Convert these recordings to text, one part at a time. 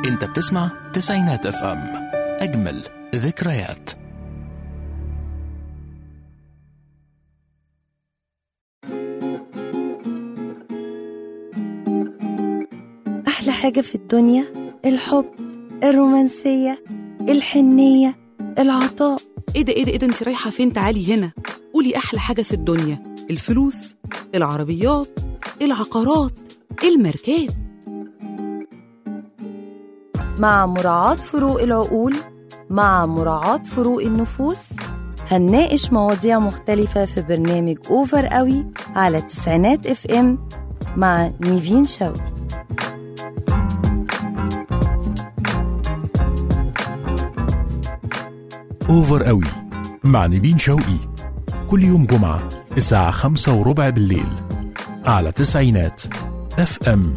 انت بتسمع تسعينات اف ام اجمل ذكريات أحلى حاجة في الدنيا الحب الرومانسية الحنية العطاء ايه ده ايه ده ايه ده انت رايحه فين تعالي هنا قولي احلى حاجه في الدنيا الفلوس العربيات العقارات الماركات مع مراعاة فروق العقول مع مراعاة فروق النفوس هنناقش مواضيع مختلفة في برنامج أوفر قوي على تسعينات اف ام مع نيفين شوقي اوفر قوي مع نيفين شوقي كل يوم جمعة الساعة خمسة وربع بالليل على تسعينات اف ام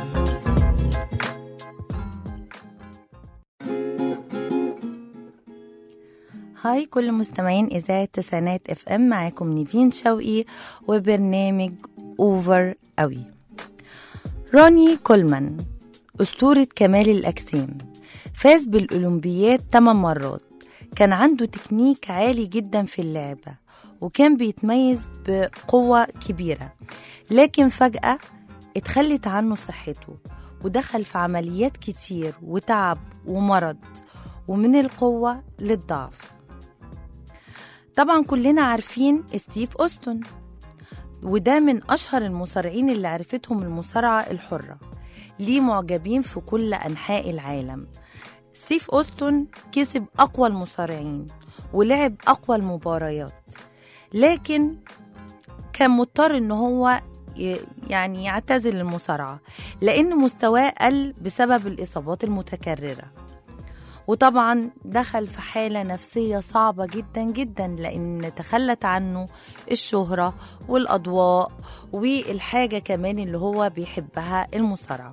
هاي كل مستمعين إذاعة تسعينات اف ام معاكم نيفين شوقي وبرنامج أوفر قوي روني كولمان أسطورة كمال الأجسام فاز بالأولمبياد 8 مرات كان عنده تكنيك عالي جدا في اللعبة وكان بيتميز بقوة كبيرة لكن فجأة اتخلت عنه صحته ودخل في عمليات كتير وتعب ومرض ومن القوة للضعف طبعا كلنا عارفين ستيف أوستون وده من أشهر المصارعين اللي عرفتهم المصارعة الحرة ليه معجبين في كل أنحاء العالم ستيف أوستون كسب أقوى المصارعين ولعب أقوى المباريات لكن كان مضطر إن هو ي- يعني يعتزل المصارعة لأن مستواه قل بسبب الإصابات المتكررة وطبعا دخل في حالة نفسية صعبة جدا جدا لأن تخلت عنه الشهرة والأضواء والحاجة كمان اللي هو بيحبها المصارعة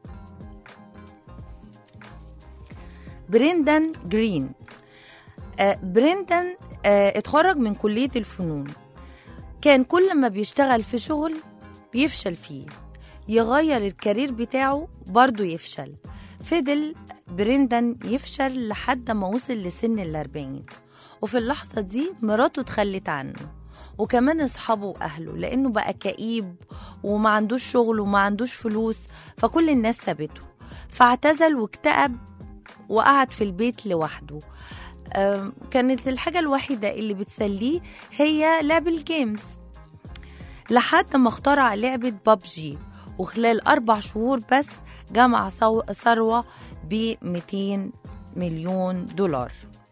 بريندان جرين آه، بريندان آه، اتخرج من كلية الفنون كان كل ما بيشتغل في شغل بيفشل فيه يغير الكارير بتاعه برضه يفشل فضل بريندان يفشل لحد ما وصل لسن الأربعين وفي اللحظة دي مراته اتخلت عنه وكمان اصحابه واهله لانه بقى كئيب وما عندوش شغل وما عندوش فلوس فكل الناس سابته فاعتزل واكتئب وقعد في البيت لوحده أم، كانت الحاجة الوحيدة اللي بتسليه هي لعب الجيمز لحد ما اخترع لعبة بابجي وخلال أربع شهور بس جمع ثو- ثروة ب 200 مليون دولار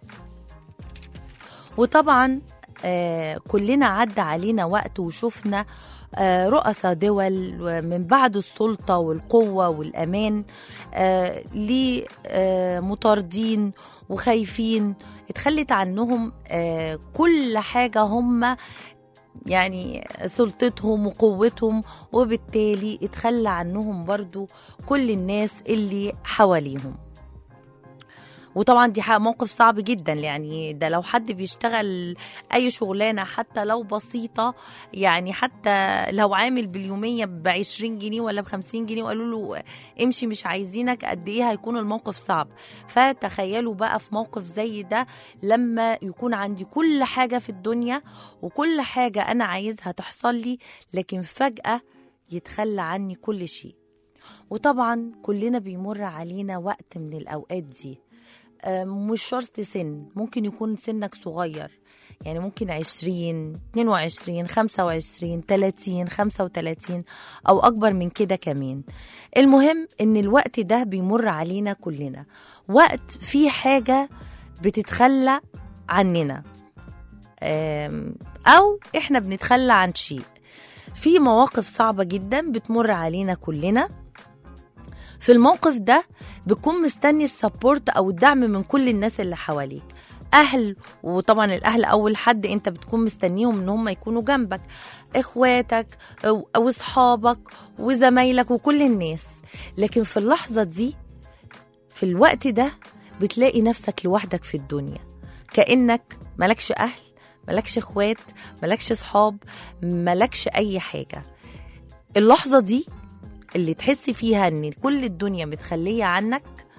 وطبعا آه كلنا عدى علينا وقت وشفنا آه رؤساء دول من بعد السلطة والقوة والأمان آه لمطاردين وخايفين اتخلت عنهم آه كل حاجة هم يعني سلطتهم وقوتهم وبالتالي اتخلى عنهم برضو كل الناس اللي حواليهم وطبعا دي حق- موقف صعب جدا يعني ده لو حد بيشتغل اي شغلانه حتى لو بسيطه يعني حتى لو عامل باليوميه ب 20 جنيه ولا ب 50 جنيه وقالوا له امشي مش عايزينك قد ايه هيكون الموقف صعب فتخيلوا بقى في موقف زي ده لما يكون عندي كل حاجه في الدنيا وكل حاجه انا عايزها تحصل لي لكن فجاه يتخلى عني كل شيء وطبعا كلنا بيمر علينا وقت من الاوقات دي آه، مش شرط سن ممكن يكون سنك صغير يعني ممكن 20 22 25 30 35 او اكبر من كده كمان المهم ان الوقت ده بيمر علينا كلنا وقت فيه حاجة بتتخلى عننا آم، او احنا بنتخلى عن شيء في مواقف صعبة جدا بتمر علينا كلنا في الموقف ده بتكون مستني السبورت او الدعم من كل الناس اللي حواليك اهل وطبعا الاهل اول حد انت بتكون مستنيهم ان هم يكونوا جنبك اخواتك او أو اصحابك وزمايلك وكل الناس لكن في اللحظه دي في الوقت ده بتلاقي نفسك لوحدك في الدنيا كانك ملكش اهل ملكش اخوات ملكش صحاب ملكش اي حاجه اللحظه دي اللي تحس فيها ان كل الدنيا متخليه عنك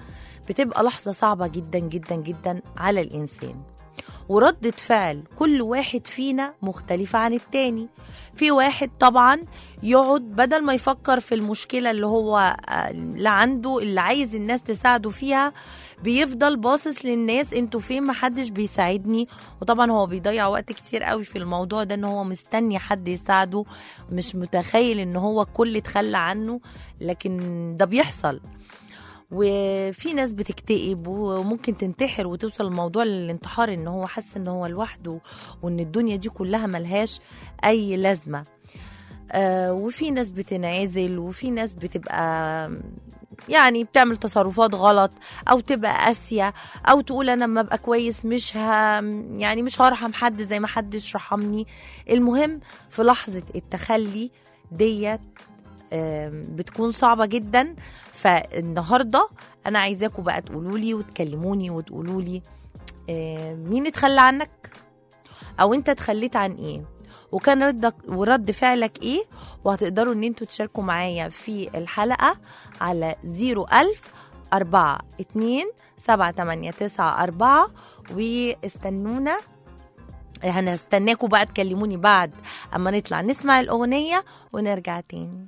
بتبقى لحظة صعبة جدا جدا جدا على الإنسان وردة فعل كل واحد فينا مختلفة عن التاني في واحد طبعا يقعد بدل ما يفكر في المشكلة اللي هو آه، اللي عنده اللي عايز الناس تساعده فيها بيفضل باصص للناس انتوا فين محدش بيساعدني وطبعا هو بيضيع وقت كتير قوي في الموضوع ده ان هو مستني حد يساعده مش متخيل ان هو الكل اتخلى عنه لكن ده بيحصل وفي ناس بتكتئب وممكن تنتحر وتوصل الموضوع للانتحار ان هو حاسس ان هو لوحده وان الدنيا دي كلها ملهاش اي لازمه آه وفي ناس بتنعزل وفي ناس بتبقى يعني بتعمل تصرفات غلط او تبقى قاسيه او تقول انا لما ابقى كويس مش ه... يعني مش هرحم حد زي ما حدش رحمني المهم في لحظه التخلي ديت آم، بتكون صعبة جدا فالنهاردة أنا عايزاكم بقى تقولوا لي وتكلموني وتقولوا لي آم، مين اتخلى عنك أو أنت اتخليت عن إيه وكان ردك ورد فعلك إيه وهتقدروا إن أنتوا تشاركوا معايا في الحلقة على 01000 4 2 7 8 9 4 واستنونا هنستناكوا بقى تكلموني بعد اما نطلع نسمع الاغنيه ونرجع تاني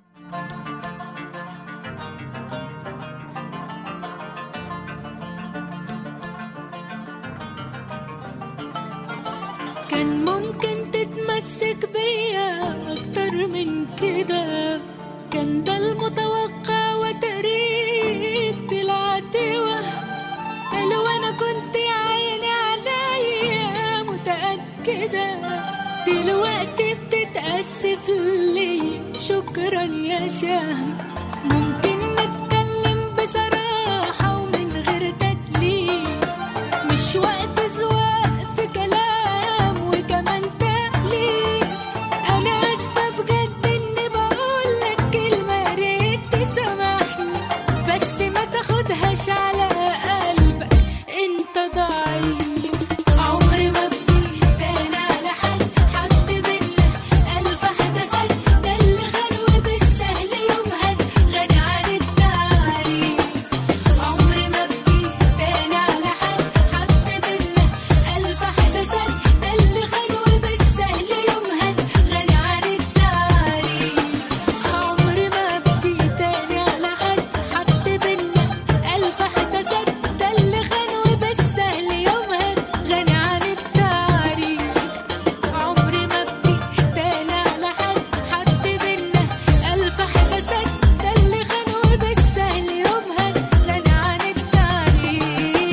كان ممكن تتمسك بيا اكتر من كده كان ده المتوقع وتقريب طلعت وهم قالوا انا كنت يا عيني عليا متأكدة دلوقتي بتتأسف لي شكرا يا شهم ممكن نتكلم بصراحة ومن غير تكليف مش وقت زواق في كلام وكمان تأليف أنا آسفة بجد إني بقولك كلمة يا ريت تسامحني بس ما تاخدهاش على قلبك أنت ضعيف عمري ما بدي تاني على حد حد بينا قلب حدثك ده اللي خان وبالسهل يمهد غني عن التعريف عمري ما بدي تاني على حد حد بينا قلب حدثك ده اللي خان وبالسهل يمهد غني عن التعريف عمري ما بدي تاني على حد حد بينا قلب حدثك ده اللي خان وبالسهل يمهد غني عن التعريف عمري ما بدي تاني على حد حد بينا قلب حدثك ده اللي خان وبالسهل يمهد غني عن التعريف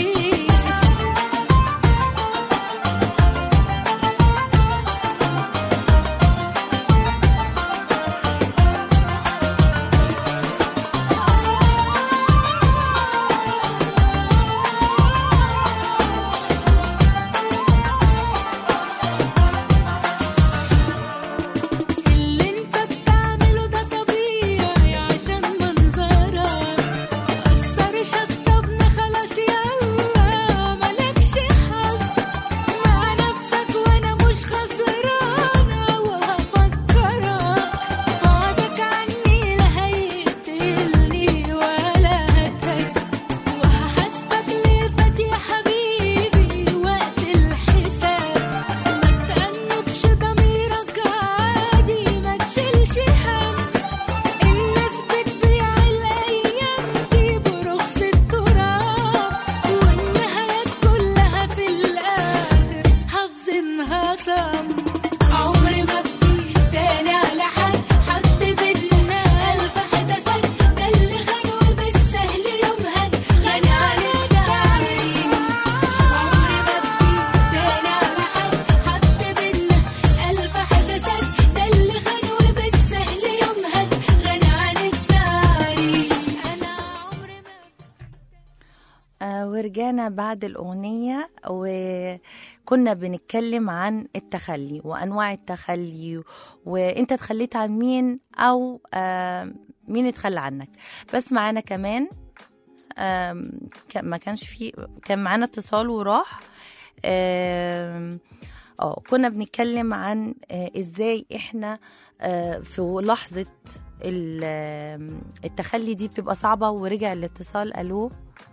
اللي انت بتعمله ده طبيعي عشان منظرك أثر شطبنا خلاص يلا ملكش حظ مع نفسك وانا مش خسرانة وهفكرك بعدك عني لا هيقتلني ولا هتهز وهحاسبك ليه فات يا حبيبي وقت الحساب ما تأنبش ضميرك عادي ما تشيلش هم الناس بتبيع الأيام دي برخص التراب والنهايات كلها في الآخر حافظينها صم عمري ما بدي تاني على حد حد بينا ألف حدثك ده اللي خان وبالسهل يمهد غني عن التعريف عمري ما بدي تاني على حد حد بينا ألف حدثك ده اللي خان وبالسهل يمهد غني عن التعريف أنا عمري ما آه ورجعنا بعد الأغنية وكنا بنتكلم عن التخلي وأنواع التخلي وأنت اتخليت عن مين أو آه مين اتخلى عنك بس معانا كمان آم، كان- ما كانش فيه كان معانا اتصال وراح آم، اه كنا بنتكلم عن آه، ازاي احنا آه، في لحظة ال- آم، التخلي دي بتبقى صعبة ورجع الاتصال الو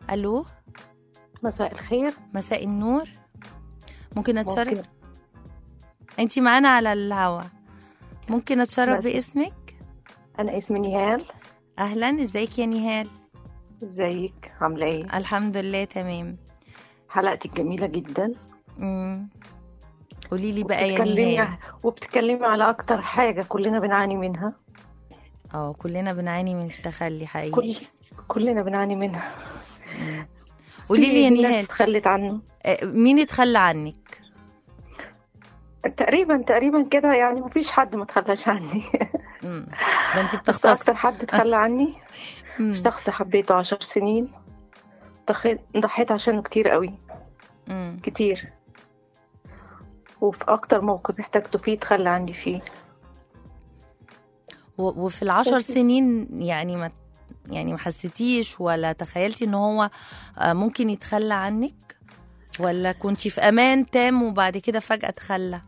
الو مساء الخير مساء النور ممكن اتشرف ممكن انت معانا على الهوا ممكن اتشرف بس. باسمك انا اسمي نهال اهلا ازيك يا نهال ازيك عامله ايه الحمد لله تمام حلقتك جميله جدا امم قولي لي بقى يا وبتتكلمي نهال وبتتكلمي على اكتر حاجه كلنا بنعاني منها اه كلنا بنعاني من التخلي حقيقي كل كلنا بنعاني منها قولي لي يا في ناس نهال اتخلت عنه آه، مين اتخلى عنك تقريبا تقريبا كده يعني مفيش حد ما تخلاش عني مم. ده انت بس بتختص اكتر حد اتخلى عني مم. شخص حبيته عشر سنين ضحيت ضحيت عشانه كتير قوي مم. كتير وفي اكتر موقف احتاجته فيه اتخلى عني فيه و- وفي العشر ماشي. سنين يعني ما يعني ما حسيتيش ولا تخيلتي ان هو آه، ممكن يتخلى عنك ولا كنتي في امان تام وبعد كده فجأة تخلى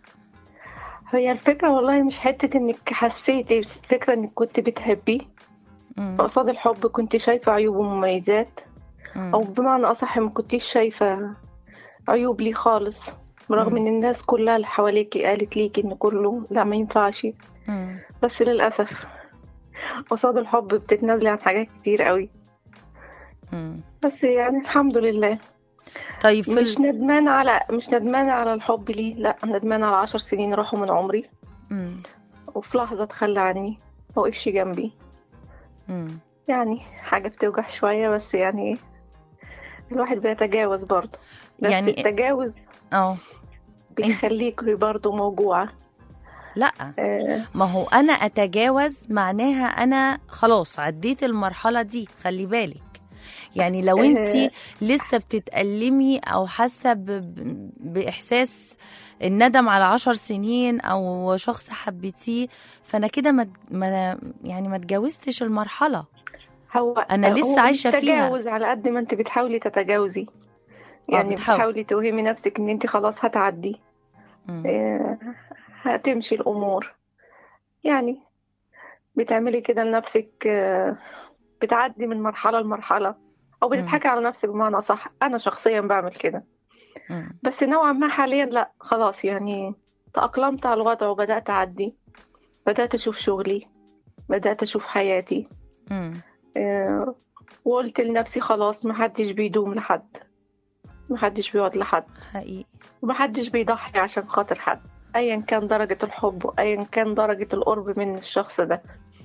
هي الفكرة والله مش حتة انك حسيتي الفكرة انك كنت بتحبيه مم. فقصاد الحب كنت شايفة عيوب ومميزات او مم. بمعنى اصح ما كنتيش شايفة عيوب ليه خالص برغم مم. ان الناس كلها اللي حواليكي قالت ليكي ان كله لا ما ينفعش مم. بس للأسف قصاد الحب بتتنازلي عن حاجات كتير قوي مم. بس يعني الحمد لله طيب في مش ال... ندمانة على مش ندمانة على الحب ليه لا ندمانة على عشر سنين راحوا من عمري مم. وفي لحظة تخلى عني موقفش جنبي مم. يعني حاجة بتوجع شوية بس يعني الواحد بيتجاوز برضه بس يعني- يعني التجاوز اه بيخليك برضه موجوعة لا آه ما هو انا اتجاوز معناها انا خلاص عديت المرحله دي خلي بالك يعني لو انت لسه بتتألمي او حاسه ب- ب- باحساس الندم على عشر سنين او شخص حبيتيه فانا كده ما ما يعني ما اتجاوزتش المرحله هو أنا لسه هو عايشة مش فيها. تجاوز على قد ما انت بتحاولي تتجاوزي يعني بتحاول. بتحاولي توهمي نفسك ان انت خلاص هتعدي مم. آه هتمشي الامور يعني بتعملي كده لنفسك آه بتعدي من مرحلة لمرحلة او بتضحكي على نفسك بمعنى صح انا شخصيا بعمل كده مم. بس نوعا ما حاليا لا خلاص يعني تأقلمت على الوضع وبدأت أعدي بدأت أشوف شغلي بدأت أشوف حياتي مم. آه، وقلت لنفسي خلاص محدش بيدوم لحد محدش بيقعد لحد حقيقي ومحدش بيضحي عشان خاطر حد أيا كان درجة الحب وأيا كان درجة القرب من الشخص ده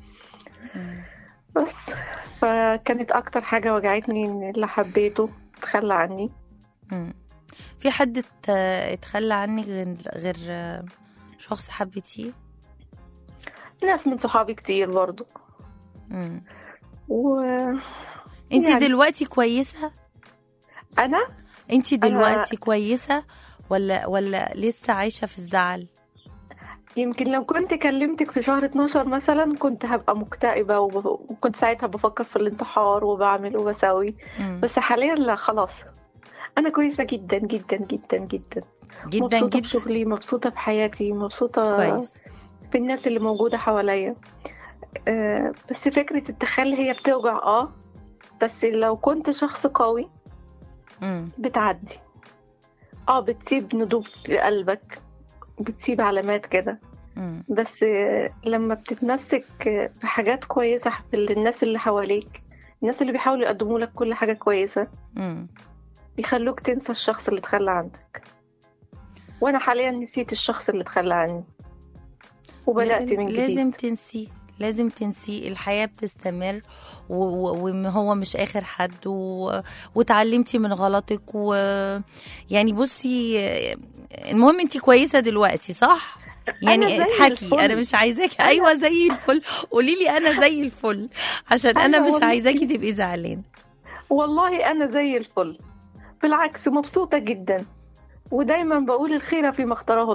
مم. بس فكانت أكتر حاجة وجعتني إن اللي حبيته تخلى عني مم. في حد ات- اتخلى عنك غير غير شخص حبيتيه ناس من صحابي كتير برضو مم. و انت يعني- دلوقتي كويسه أنا انت دلوقتي كويسه ولا ولا لسه عايشه في الزعل يمكن لو كنت كلمتك في شهر 12 مثلا كنت هبقى مكتئبة وب- وكنت ساعتها بفكر في الانتحار وبعمل وبسوي مم. بس حاليا لا خلاص أنا كويسة جدا جدا جدا جدا جدا مبسوطة جدا بشغلي مبسوطة بحياتي مبسوطة كويس بالناس اللي موجودة حواليا آه، بس فكرة التخلي هي بتوجع اه بس لو كنت شخص قوي مم. بتعدي اه بتسيب ندوب في قلبك بتسيب علامات كده مم. بس آه، لما بتتمسك آه، بحاجات كويسة في الناس اللي حواليك الناس اللي بيحاولوا يقدموا لك كل حاجة كويسة مم. بيخلوك تنسى الشخص اللي تخلى عنك وأنا حاليا نسيت الشخص اللي تخلى عني وبدأت من جديد لازم تنسيه لازم تنسيه الحياة بتستمر و- و- وهو مش آخر حد و... وتعلمتي من غلطك و يعني بصي المهم انت كويسة دلوقتي صح؟ يعني زي اضحكي الفل. انا مش عايزاكي ايوه زي الفل قولي لي انا زي الفل عشان انا أنا مش والله. عايزاكي تبقي زعلانه والله أنا زي الفل بالعكس مبسوطة جدا ودايما بقول الخير فيما اختاره الله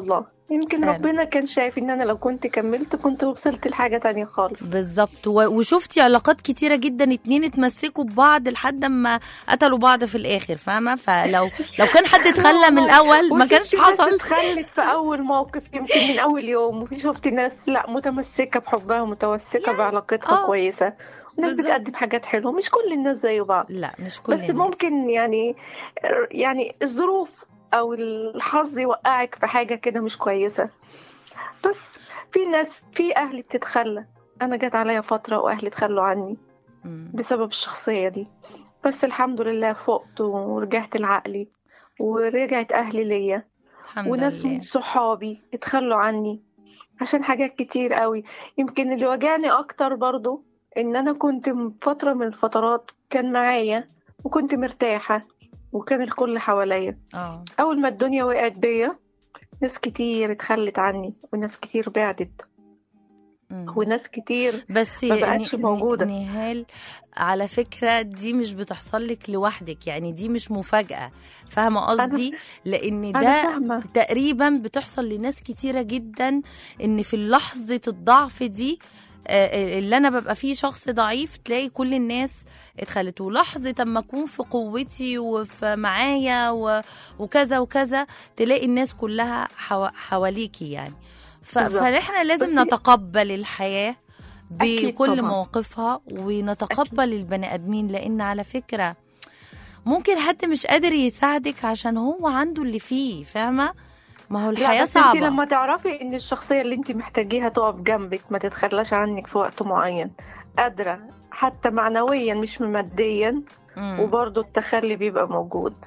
يمكن فعلا. ربنا كان شايف ان انا لو كنت كملت كنت وصلت لحاجة تانية خالص بالظبط و- وشفتي علاقات كتيرة جدا اتنين اتمسكوا ببعض لحد ما قتلوا بعض في الاخر فاهمة فلو لو كان حد اتخلى من الاول ما وشفت كانش ناس حصل اتخلت في اول موقف يمكن من اول يوم وفي شفت ناس لا متمسكة بحبها ومتمسكة بعلاقتها آه. كويسة وناس بالظبط. بتقدم حاجات حلوة مش كل الناس زي بعض لا مش كل بس الناس. ممكن يعني يعني الظروف او الحظ يوقعك في حاجه كده مش كويسه بس في ناس في اهلي بتتخلى انا جت عليا فتره واهلي تخلوا عني مم. بسبب الشخصيه دي بس الحمد لله فقت ورجعت لعقلي ورجعت اهلي ليا الحمد وناس لله من صحابي اتخلوا عني عشان حاجات كتير قوي يمكن اللي وجعني اكتر برضو ان انا كنت من فترة من الفترات كان معايا وكنت مرتاحة وكان الكل حواليا اه اول ما الدنيا وقعت بيا ناس كتير اتخلت عني وناس كتير بعدت مم. وناس كتير بس ما بقتش ن- ن- موجودة. نهال على فكرة دي مش بتحصل لك لوحدك يعني دي مش مفاجأة فاهمة قصدي لأن انا ده فاهمة تقريبا بتحصل لناس كتيرة جدا ان في لحظة الضعف دي آه، اللي انا ببقى فيه شخص ضعيف تلاقي كل الناس اتخلت ولحظة اما اكون في قوتي وفي معايا و- وكذا وكذا تلاقي الناس كلها حوا- حواليكي يعني ف- بالظبط. فاحنا لازم بس- نتقبل الحياة أكيد بكل طبعاً. مواقفها ونتقبل البني ادمين لان على فكرة ممكن حد مش قادر يساعدك عشان هو عنده اللي فيه فاهمة ما هو لا الحياة بس انت صعبة لما تعرفي ان الشخصية اللي انت محتاجيها تقف جنبك ما تتخلاش عنك في وقت معين قادرة حتى معنويا مش ماديا مم. وبرضه التخلي بيبقى موجود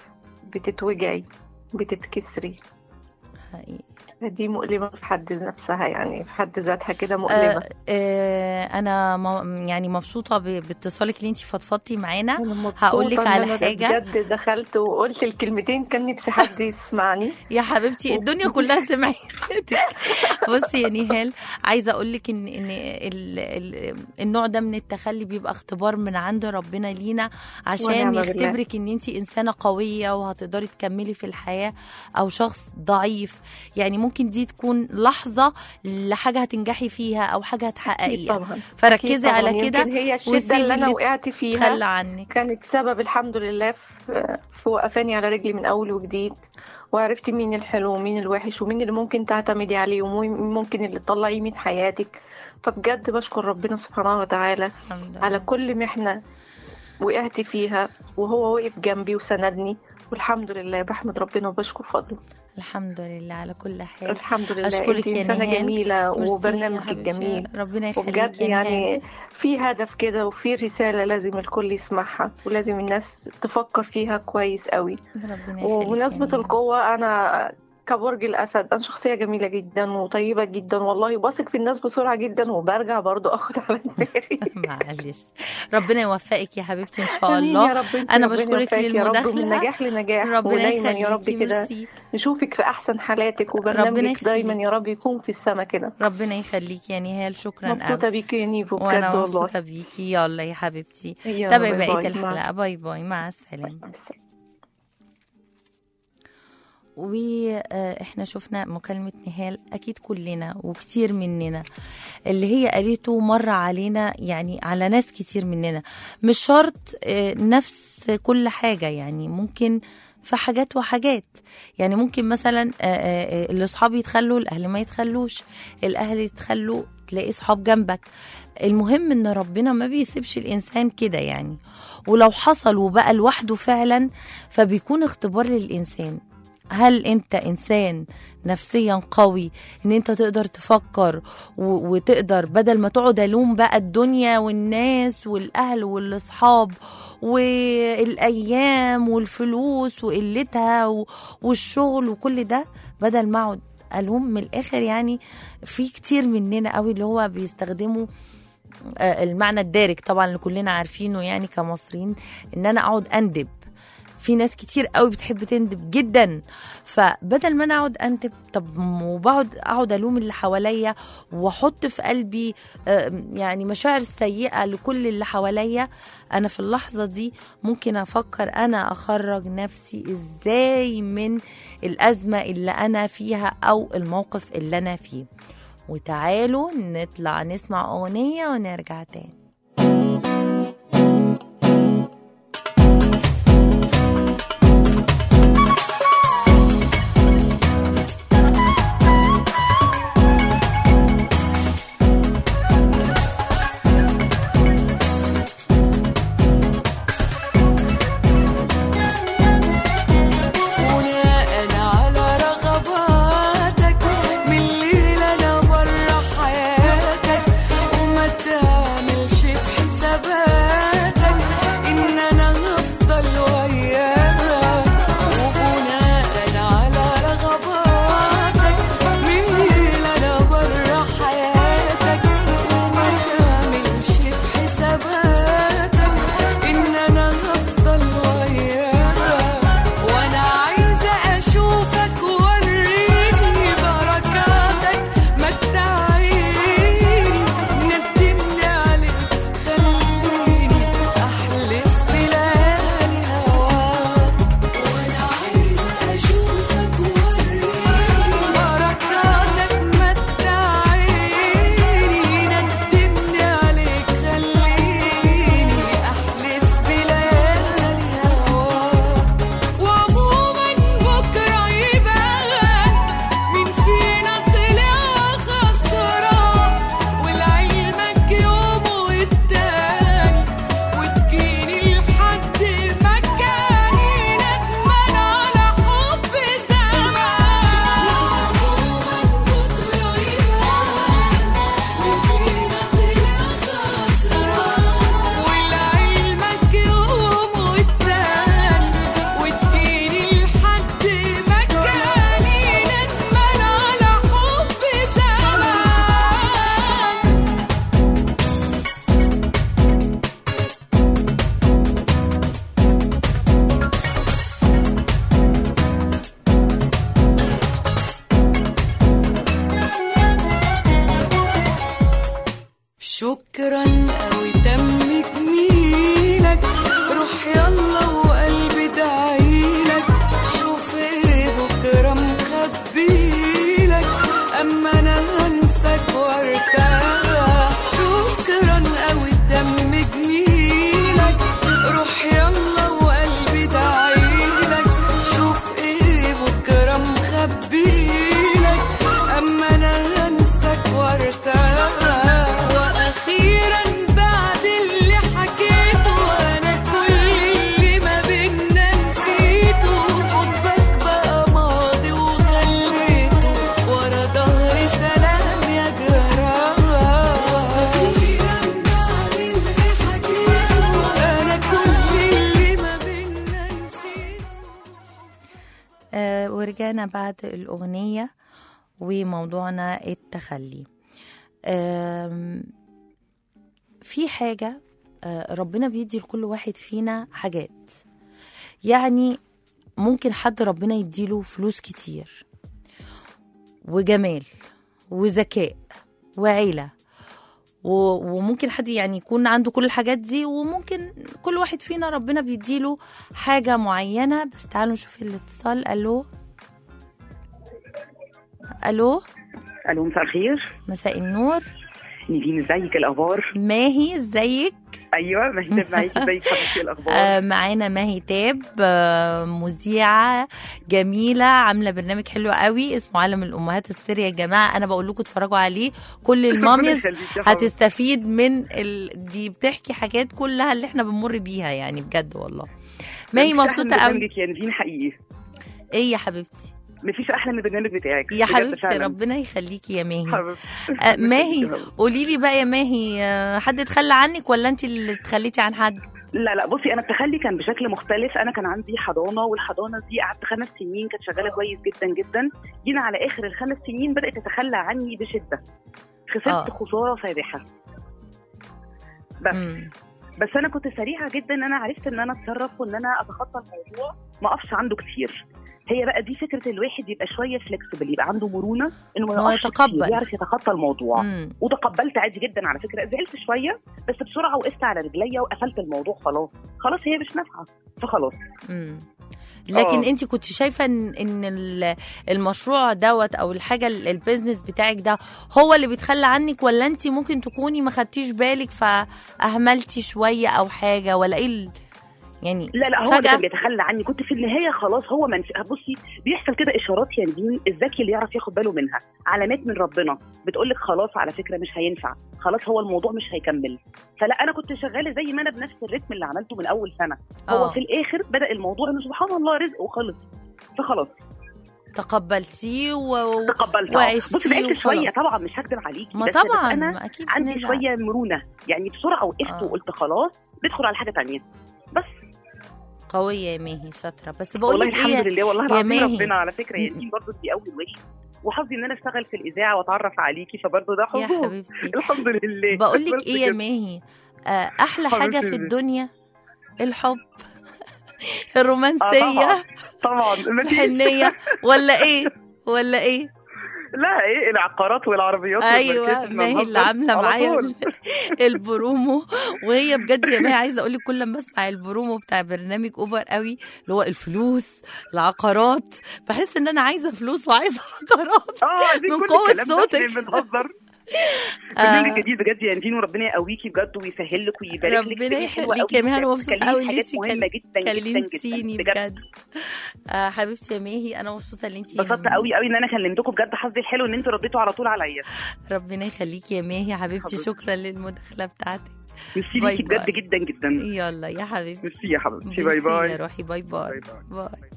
بتتوجعي بتتكسري حقيقي. دي مؤلمة في حد نفسها يعني في حد ذاتها كده مؤلمة آه آه انا م- يعني مبسوطه ب- باتصالك اللي انت فضفضتي معانا أنا مبسوطة هقولك إن على أنا حاجة. بجد دخلت وقلت الكلمتين كان نفسي حد يسمعني يا حبيبتي الدنيا كلها سمعتك بصي يا نهال عايزه اقول لك ان ان ال ال النوع ده من التخلي بيبقى اختبار من عند ربنا لينا عشان ونعم بالله. يختبرك ان انت انسانه قويه وهتقدري تكملي في الحياه او شخص ضعيف يعني ممكن دي تكون لحظه لحاجه هتنجحي فيها او حاجه أكيد هتحققيها طبعا فركزي أكيد طبعاً. على كده يمكن هي الشدة وسيبي اللي أنا اللي وقعت فيها تخلى عنك كانت سبب الحمد لله في, في وقفاني على رجلي من أول وجديد وعرفتي مين الحلو ومين الوحش ومين اللي ممكن تعتمدي عليه ومين ممكن اللي تطلعيه من حياتك فبجد بشكر ربنا سبحانه وتعالى الحمد على لله. كل محنة وقعت فيها وهو وقف جنبي وسندني والحمد لله بحمد ربنا وبشكر فضله الحمد لله على كل حال الحمد لله أشكرك انت يا انسانه نهال. جميله ميرسي يا وبرنامجك حبيبتي. جميل ربنا يخليك وبجد يا نهال. يعني في هدف كده وفي رسالة لازم الكل يسمعها ولازم الناس تفكر فيها كويس قوي ربنا يخليك يا وبمناسبة نهال. القوة أنا كبرج الأسد أنا شخصية جميلة جدا وطيبة جدا والله بثق في الناس بسرعة جدا وبرجع برضو أخد على دماغي معلش ربنا يوفقك يا حبيبتي ان شاء آمين الله يا رب انت أنا ربنا بشكرك يوفقك يا رب للمداخلة. من نجاح لنجاح ربنا ودايما يخليكي يا رب كده ميرسي. نشوفك في أحسن حالاتك ربنا وبرنامجك دايما يخليك. يا رب يكون في السما كده ربنا يخليك يا نهال شكرا مبسوطة قوي بيكي يا نيفو وانا بجد والله مبسوطه بيكي يلا يا حبيبتي يلا تابعي باي بقيه باي. مع الحلقه باي باي مع السلامه مع السلامة. واحنا شفنا مكالمة نهال أكيد كلنا وكتير مننا اللي هي قالته مر علينا يعني على ناس كتير مننا مش شرط آه، نفس كل حاجة يعني ممكن في حاجات وحاجات يعني ممكن مثلا آه، آه، آه، الأصحاب يتخلوا الأهل ما يتخلوش الأهل يتخلوا تلاقي صحاب جنبك المهم ان ربنا ما بيسيبش الانسان كده يعني ولو حصل وبقى لوحده فعلا فبيكون اختبار للانسان هل انت انسان نفسيا قوي ان انت تقدر تفكر و- وتقدر بدل ما تقعد الوم بقى الدنيا والناس والاهل والاصحاب والايام والفلوس وقلتها و- والشغل وكل ده بدل ما اقعد الوم من الاخر يعني في كتير مننا قوي اللي هو بيستخدموا آه، المعنى الدارج طبعا اللي كلنا عارفينه يعني كمصريين ان انا اقعد اندب في ناس كتير قوي بتحب تندب جدا فبدل ما انا اقعد اندب طب وبقعد اقعد الوم اللي حواليا واحط في قلبي آه، يعني مشاعر سيئه لكل اللي حواليا انا في اللحظه دي ممكن افكر انا اخرج نفسي ازاي من الازمه اللي انا فيها او الموقف اللي انا فيه وتعالوا نطلع نسمع اغنيه ونرجع تاني بناء على رغباتك من الليلة أنا برا حياتك وما تعملش بحساباتك إن أنا هفضل وياك وبناء على رغباتك من الليلة أنا برا حياتك وما تعملش بحساباتك إن أنا هفضل وياك وانا عايزه اشوفك وريني بركاتك متعيني ندمني عليك خليني احلف بليالي هواك وانا عايزه اشوفك وريني بركاتك متعيني ندمني عليك خليني احلف بليالي هواك وعموما بكرة يبان مين فينا طلع خسران ولعلمك يوم والتاني وتجيني لحد مكاني ندمان على حب زمان وعموما بكرة يبان مين فينا طلع خسران ولعلمك يوم والتاني وتجيني لحد مكاني ندمان على حب زمان شكرا قوي تم جميلك روح يلا وقلبي دعيلك شوف ايه بكره مخبيلك اما انا هنساك وارتاح شكرا قوي تم جميلك روح يلا وقلبي دعيلك شوف ايه بكره مخبيلك اما انا هنساك وارتاح واخيرا بعد اللي حكيته انا كل اللي ما بينا نسيته حبك بقى ماضي وخليته ورا ظهري سلام يا جراح واخيرا بعد اللي حكيته انا كل اللي ما بينا نسيته آه ورجعنا بعد الأغنية وموضوعنا التخلي آم، في حاجة آه، ربنا بيدي لكل واحد فينا حاجات يعني ممكن حد ربنا يديله فلوس كتير وجمال وذكاء وعيلة و- وممكن حد يعني يكون عنده كل الحاجات دي وممكن كل واحد فينا ربنا بيديله حاجة معينة بس تعالوا نشوف الاتصال ألو ألو الو مساء الخير مساء النور نيفين ازيك الاخبار ماهي ازيك ايوه مهتم معاكي ازيك حبيبتي الاخبار آه معانا ماهي تاب آه مذيعة جميلة عاملة برنامج حلو قوي اسمه عالم الأمهات السر يا جماعة أنا بقول لكم اتفرجوا عليه كل الماميز يخليك يا حبيبتي. هتستفيد من ال... دي بتحكي حاجات كلها اللي احنا بنمر بيها يعني بجد والله ماهي مفيش أحلى مبسوطة من قوي برنامجك يا نيفين حقيقي ايه يا حبيبتي مفيش احلى من البرنامج بتاعك يا بجد حبيبتي فعلاً. ربنا يخليكي يا ماهي حبيبتي. آه ماهي قولي لي بقى يا ماهي آه، حد اتخلى عنك ولا انت اللي اتخليتي عن حد لا لا بصي انا التخلي كان بشكل مختلف انا كان عندي حضانه والحضانه دي قعدت خمس سنين كانت شغاله كويس جدا جدا جينا على اخر الخمس سنين بدات تتخلى عني بشده خسرت آه. خساره فادحه بس مم. بس انا كنت سريعه جدا ان انا عرفت ان انا اتصرف وان انا اتخطى الموضوع ما اقفش عنده كتير هي بقى دي فكره الواحد يبقى شويه فليكسبل يبقى عنده مرونه انه إن هو ما يقفش يتقبل. كتير، يعرف يتخطى الموضوع مم. وتقبلت عادي جدا على فكره زعلت شويه بس بسرعه وقفت على رجليا وقفلت الموضوع خلاص خلاص هي مش نافعه فخلاص مم. لكن آه. انت كنت شايفه ان ان ال- المشروع دوت او الحاجه ال- البيزنس بتاعك ده هو اللي بيتخلى عنك ولا انت ممكن تكوني ما خدتيش بالك فاهملتي شويه او حاجه ولا ايه ال- يعني لا لا هو اللي فجأة كان بيتخلى عني كنت في النهايه خلاص هو منف... بصي بيحصل كده اشارات يا نبيل الذكي اللي يعرف ياخد باله منها علامات من ربنا بتقول لك خلاص على فكره مش هينفع خلاص هو الموضوع مش هيكمل فلا انا كنت شغاله زي ما انا بنفس الريتم اللي عملته من اول سنه هو آه. في الاخر بدا الموضوع انه سبحان الله رزق وخلص فخلاص تقبلتيه و... و- تقبلت آه. وعشتيه بصي بعدت شويه وخلاص. طبعا مش هكدب عليكي ما بس طبعا بس انا اكيد عندي بنزعل. شويه مرونه يعني بسرعه وقفت آه. وقلت خلاص ندخل على حاجه تانية بس قويه يا ماهي شاطره بس بقول والله لك الحمد ايه لله والله يا العظيم ماهي. ربنا على فكره يا دي برضه دي اول وش وحظي ان انا اشتغل في الاذاعه واتعرف عليكي فبرضه ده يا حظوظ حبيبتي الحمد لله بقول بس لك ايه يا كده. ماهي آه، احلى حاجه حبيبتي في دي. الدنيا الحب آه الرومانسيه طبعا طبعا مفيش. الحنيه ولا ايه ولا ايه لا ايه العقارات والعربيات ايوه والماركات ما هي اللي والنهضة عامله على معايا طول. ال- البرومو وهي بجد يا ماهي عايزه اقول لك كل لما اسمع البرومو بتاع برنامج اوفر قوي اللي هو الفلوس العقارات بحس ان انا عايزه فلوس وعايزه عقارات اه عايزين من كل قوة الكلام ده صوتك. احنا بنهزر آه. برنامج جديد بجد يا نتين وربنا يقويكي بجد ويسهل لك ويبارك لك ربنا تبقي حلوة يخليكي يا قوي. ماهي انا مبسوطه بتتكلمي قوي في ان حاجات انت مهمه جدا جدا جدا كلمتيني بجد آه حبيبتي يا ماهي انا مبسوطه ان انت انبسطت قوي قوي ان انا كلمتكم بجد حظي الحلو ان انتوا رديتوا على طول عليا ربنا يخليكي يا ماهي يا حبيبتي حبيبتي. شكرا للمداخله بتاعتك ميرسي باي ليكي باي. بجد جدا جدا يلا يا حبيبتي ميرسي يا حبيبتي باي ميرسي باي يا روحي باي باي باي باي. باي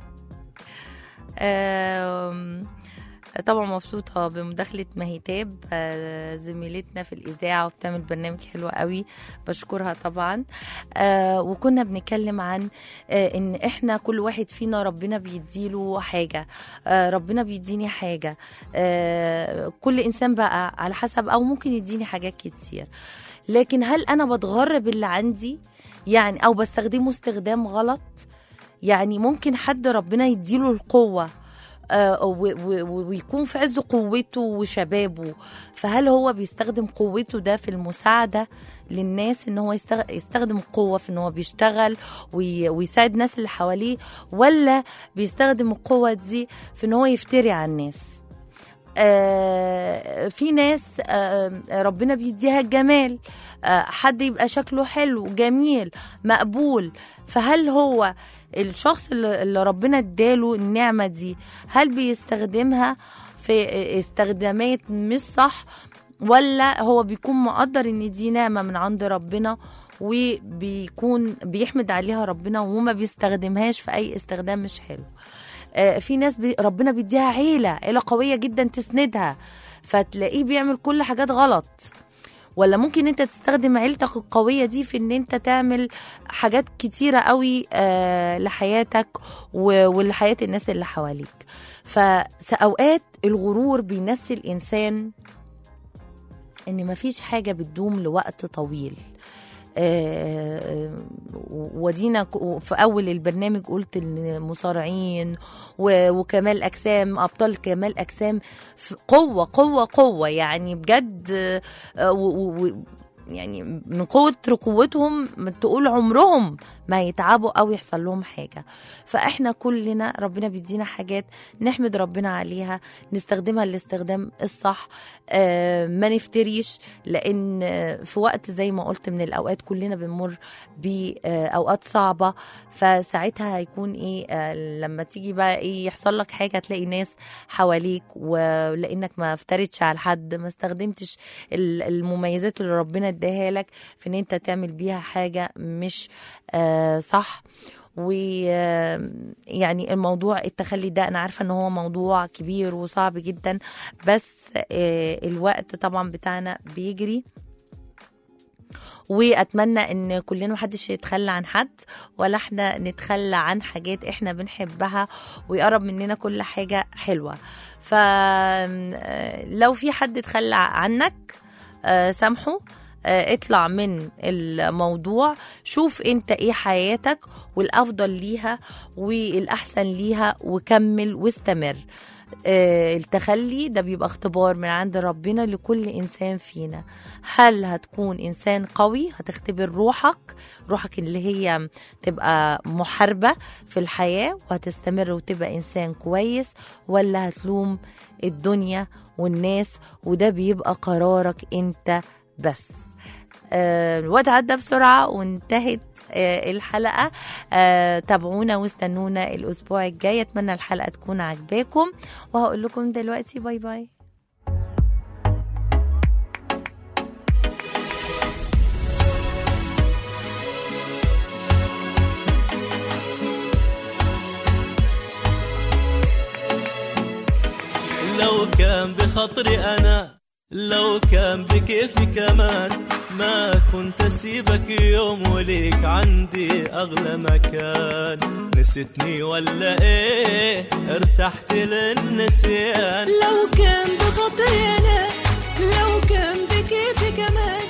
آم، طبعا مبسوطة بمداخلة مهيتاب آه، زميلتنا في الإذاعة وبتعمل برنامج حلو قوي بشكرها طبعا آه، وكنا بنتكلم عن آه، إن إحنا كل واحد فينا ربنا بيديله حاجة آه، ربنا بيديني حاجة آه، كل إنسان بقى على حسب أو ممكن يديني حاجات كتير لكن هل أنا بتغر باللي عندي يعني أو بستخدمه استخدام غلط يعني ممكن حد ربنا يديله القوة آه، و- و- و- ويكون في عز قوته وشبابه فهل هو بيستخدم قوته ده في المساعدة للناس ان هو يستغ- يستخدم القوة في ان هو بيشتغل وي- ويساعد الناس اللي حواليه ولا بيستخدم القوة دي في ان هو يفتري على الناس آه، في ناس آه، ربنا بيديها الجمال آه، حد يبقى شكله حلو جميل مقبول فهل هو الشخص اللي اللي ربنا اداله النعمة دي هل بيستخدمها في استخدامات مش صح ولا هو بيكون مقدر ان دي نعمة من عند ربنا وبيكون بيحمد عليها ربنا وما بيستخدمهاش في اي استخدام مش حلو آه، في ناس بي ربنا بيديها عيلة عيلة قوية جدا تسندها فتلاقيه بيعمل كل حاجات غلط ولا ممكن انت تستخدم عيلتك القوية دي في ان انت تعمل حاجات كتيرة قوي آه لحياتك و- ولحياة الناس اللي حواليك فأوقات الغرور بينسي الإنسان ان مفيش حاجة بتدوم لوقت طويل آه، ودينا ك- في اول البرنامج قلت ان المصارعين و- وكمال اجسام ابطال كمال اجسام في قوه قوه قوه يعني بجد آه، و- و- و- يعني من قوة قوتهم تقول عمرهم ما يتعبوا أو يحصل لهم حاجة فإحنا كلنا ربنا بيدينا حاجات نحمد ربنا عليها نستخدمها الاستخدام الصح آه، ما نفتريش لأن آه، في وقت زي ما قلت من الأوقات كلنا بنمر بأوقات صعبة فساعتها هيكون إيه آه، لما تيجي بقى إيه يحصل لك حاجة تلاقي ناس حواليك ولأنك ما افترتش على حد ما استخدمتش ال- المميزات اللي ربنا اداها لك في ان انت تعمل بيها حاجه مش آه صح ويعني الموضوع التخلي ده انا عارفه ان هو موضوع كبير وصعب جدا بس آه الوقت طبعا بتاعنا بيجري واتمنى ان كلنا محدش يتخلى عن حد ولا احنا نتخلى عن حاجات احنا بنحبها ويقرب مننا كل حاجه حلوه فلو في حد اتخلى عنك آه، سامحه آه، اطلع من الموضوع شوف انت ايه حياتك والافضل ليها والاحسن ليها وكمل واستمر آه، التخلي ده بيبقى اختبار من عند ربنا لكل انسان فينا هل هتكون انسان قوي هتختبر روحك روحك اللي هي تبقى محاربه في الحياه وهتستمر وتبقى انسان كويس ولا هتلوم الدنيا والناس وده بيبقى قرارك انت بس آه، الوقت عدى بسرعة وانتهت آه، الحلقة آه، تابعونا واستنونا الأسبوع الجاي أتمنى الحلقة تكون عجباكم وهقول لكم دلوقتي باي باي لو كان بخطري أنا لو كان بكيفي كمان ما كنت أسيبك يوم وليك عندي أغلى مكان نسيتني ولا إيه ارتحت للنسيان لو كان بخاطري انا لو كان بكيفي كمان